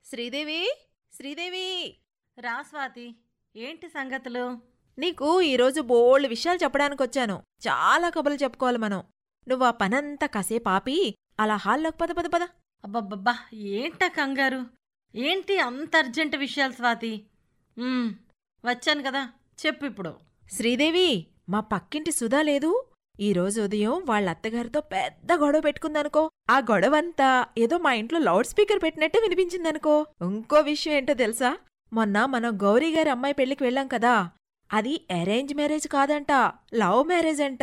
శ్రీదేవి శ్రీదేవి రా స్వాతి ఏంటి సంగతులు నీకు ఈరోజు బోల్డ్ విషయాలు చెప్పడానికి వచ్చాను చాలా కబుర్లు చెప్పుకోవాలి మనం నువ్వు ఆ పనంతా కాసేపు ఆపి అలా హాల్లోకి పద పద పద అబ్బబ్బబ్బా ఏంట కంగారు ఏంటి అంత అర్జెంట్ విషయాలు స్వాతి ఉమ్, వచ్చాను కదా చెప్పు ఇప్పుడు శ్రీదేవి మా పక్కింటి సుధా లేదు ఈరోజు ఉదయం వాళ్ళ అత్తగారితో పెద్ద గొడవ పెట్టుకుందనుకో ఆ గొడవంతా ఏదో మా ఇంట్లో లౌడ్ స్పీకర్ పెట్టినట్టే వినిపించిందనుకో ఇంకో విషయం ఏంటో తెలుసా మొన్న మనం గౌరీ గారి అమ్మాయి పెళ్లికి వెళ్ళాం కదా అది అరేంజ్ మ్యారేజ్ కాదంట లవ్ మ్యారేజ్ అంట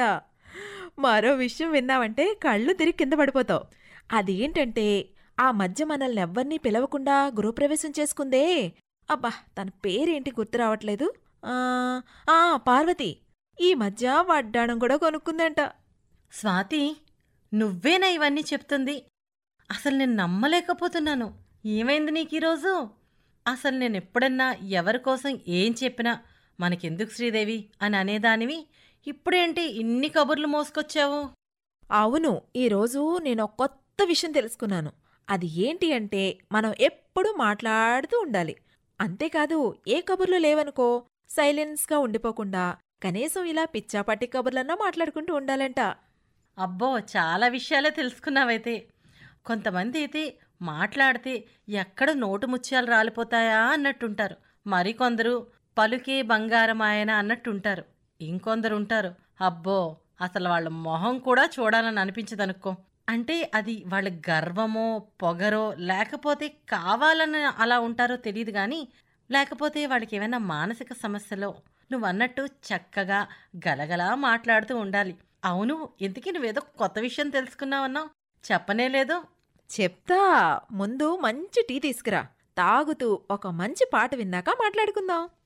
మరో విషయం విన్నావంటే కళ్ళు తిరిగి కింద పడిపోతావు అదేంటంటే ఆ మధ్య మనల్ని ఎవ్వరినీ పిలవకుండా గృహప్రవేశం చేసుకుందే అబ్బా తన పేరేంటి గుర్తు రావట్లేదు ఆ, ఆ పార్వతి ఈ మధ్య వడ్డాణం కూడా కొనుక్కుందంట స్వాతి నువ్వేనా ఇవన్నీ చెప్తుంది అసలు నేను నమ్మలేకపోతున్నాను ఏమైంది నీకు ఈరోజు అసలు నేను ఎప్పుడన్నా ఎవరి కోసం ఏం చెప్పినా మనకెందుకు శ్రీదేవి అని అనేదానివి ఇప్పుడేంటి ఇన్ని కబుర్లు మోసుకొచ్చావు అవును ఈరోజు నేను ఒక కొత్త విషయం తెలుసుకున్నాను అది ఏంటి అంటే మనం ఎప్పుడూ మాట్లాడుతూ ఉండాలి అంతేకాదు ఏ కబుర్లు లేవనుకో సైలెన్స్గా ఉండిపోకుండా కనీసం ఇలా పిచ్చాపట్టి కబుర్లన్నా మాట్లాడుకుంటూ ఉండాలంట అబ్బో చాలా విషయాలే తెలుసుకున్నావైతే కొంతమంది అయితే మాట్లాడితే ఎక్కడ నోటు ముత్యాలు రాలిపోతాయా అన్నట్టుంటారు మరికొందరు పలుకే బంగారమాయన అన్నట్టుంటారు ఇంకొందరు ఉంటారు అబ్బో అసలు వాళ్ళ మొహం కూడా చూడాలని అనిపించదనుకో అంటే అది వాళ్ళ గర్వమో పొగరో లేకపోతే కావాలని అలా ఉంటారో తెలియదు కానీ లేకపోతే వాళ్ళకి ఏమైనా మానసిక సమస్యలో నువ్వు అన్నట్టు చక్కగా గలగలా మాట్లాడుతూ ఉండాలి అవును ఇంతకీ నువ్వేదో కొత్త విషయం తెలుసుకున్నావన్నావు చెప్పనే లేదు చెప్తా ముందు మంచి టీ తీసుకురా తాగుతూ ఒక మంచి పాట విన్నాక మాట్లాడుకుందాం